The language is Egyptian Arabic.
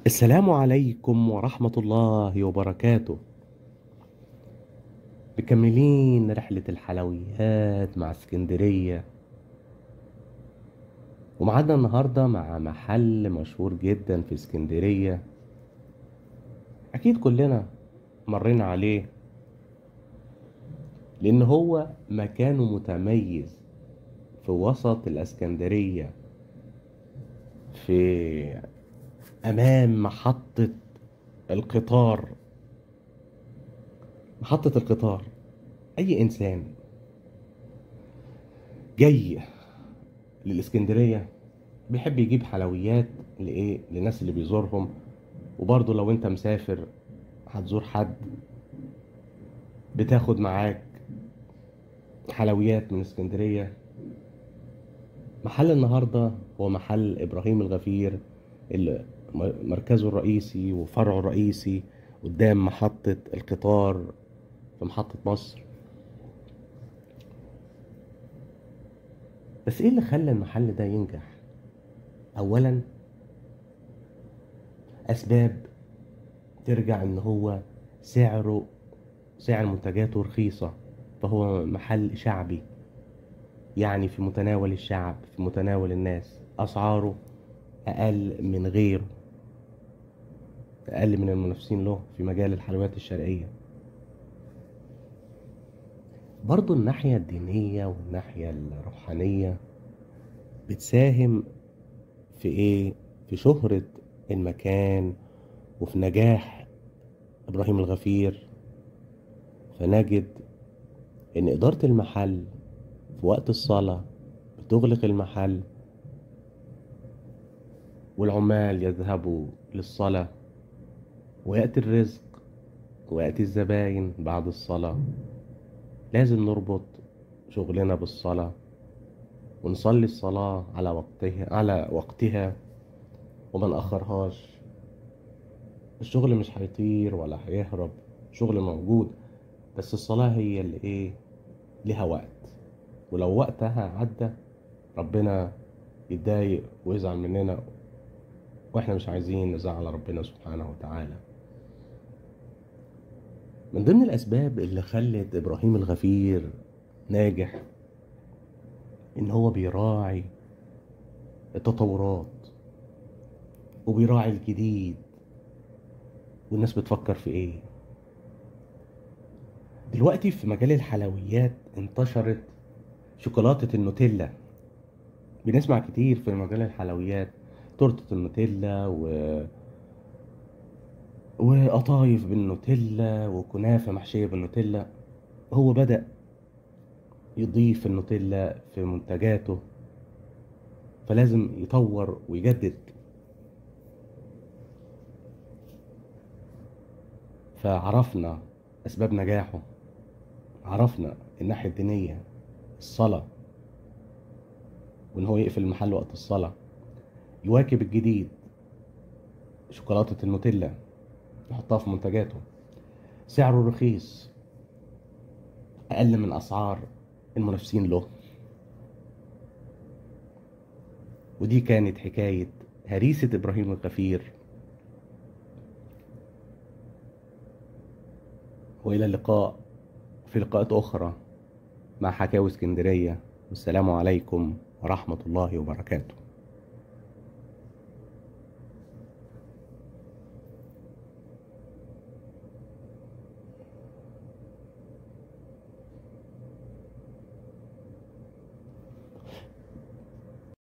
السلام عليكم ورحمة الله وبركاته مكملين رحلة الحلويات مع اسكندرية ومعادنا النهاردة مع محل مشهور جدا في اسكندرية أكيد كلنا مرينا عليه لأن هو مكانه متميز في وسط الاسكندرية في أمام محطة القطار محطة القطار أي إنسان جاي للإسكندرية بيحب يجيب حلويات لإيه للناس اللي بيزورهم وبرضه لو أنت مسافر هتزور حد بتاخد معاك حلويات من اسكندرية محل النهاردة هو محل إبراهيم الغفير اللي مركزه الرئيسي وفرعه الرئيسي قدام محطة القطار في محطة مصر بس ايه اللي خلى المحل ده ينجح اولا اسباب ترجع ان هو سعره سعر منتجاته رخيصة فهو محل شعبي يعني في متناول الشعب في متناول الناس اسعاره اقل من غيره أقل من المنافسين له في مجال الحلويات الشرقية برضو الناحية الدينية والناحية الروحانية بتساهم في إيه؟ في شهرة المكان وفي نجاح إبراهيم الغفير فنجد إن إدارة المحل في وقت الصلاة بتغلق المحل والعمال يذهبوا للصلاة ويأتي الرزق ويأتي الزباين بعد الصلاة لازم نربط شغلنا بالصلاة ونصلي الصلاة على وقتها على وقتها وما نأخرهاش الشغل مش هيطير ولا هيهرب شغل موجود بس الصلاة هي اللي ايه لها وقت ولو وقتها عدى ربنا يتضايق ويزعل مننا واحنا مش عايزين نزعل ربنا سبحانه وتعالى من ضمن الأسباب اللي خلت إبراهيم الغفير ناجح إن هو بيراعي التطورات وبيراعي الجديد والناس بتفكر في إيه دلوقتي في مجال الحلويات انتشرت شوكولاتة النوتيلا بنسمع كتير في مجال الحلويات تورتة النوتيلا و وقطايف بالنوتيلا وكنافة محشية بالنوتيلا هو بدأ يضيف النوتيلا في منتجاته فلازم يطور ويجدد فعرفنا أسباب نجاحه عرفنا الناحية الدينية الصلاة وإن هو يقفل المحل وقت الصلاة يواكب الجديد شوكولاتة النوتيلا يحطها في منتجاته سعره رخيص أقل من أسعار المنافسين له ودي كانت حكاية هريسة إبراهيم الغفير وإلى اللقاء في لقاءات أخرى مع حكاوي اسكندرية والسلام عليكم ورحمة الله وبركاته